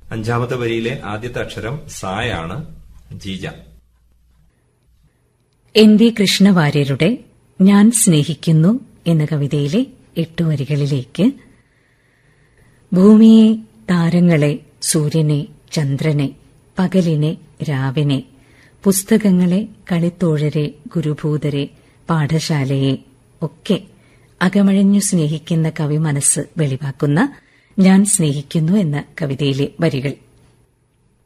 അഞ്ചാമത്തെ വരിയിലെ ആദ്യത്തെ അക്ഷരം സായാണ് ജീജ എൻ വി കൃഷ്ണവാര്യരുടെ ഞാൻ സ്നേഹിക്കുന്നു എന്ന കവിതയിലെ എട്ടു വരികളിലേക്ക് ഭൂമിയെ താരങ്ങളെ സൂര്യനെ ചന്ദ്രനെ പകലിനെ രാവിനെ പുസ്തകങ്ങളെ കളിത്തോഴരെ ഗുരുഭൂതരെ പാഠശാലയെ ഒക്കെ അകമഴഞ്ഞു സ്നേഹിക്കുന്ന കവി മനസ്സ് വെളിവാക്കുന്ന ഞാൻ സ്നേഹിക്കുന്നു എന്ന കവിതയിലെ വരികൾ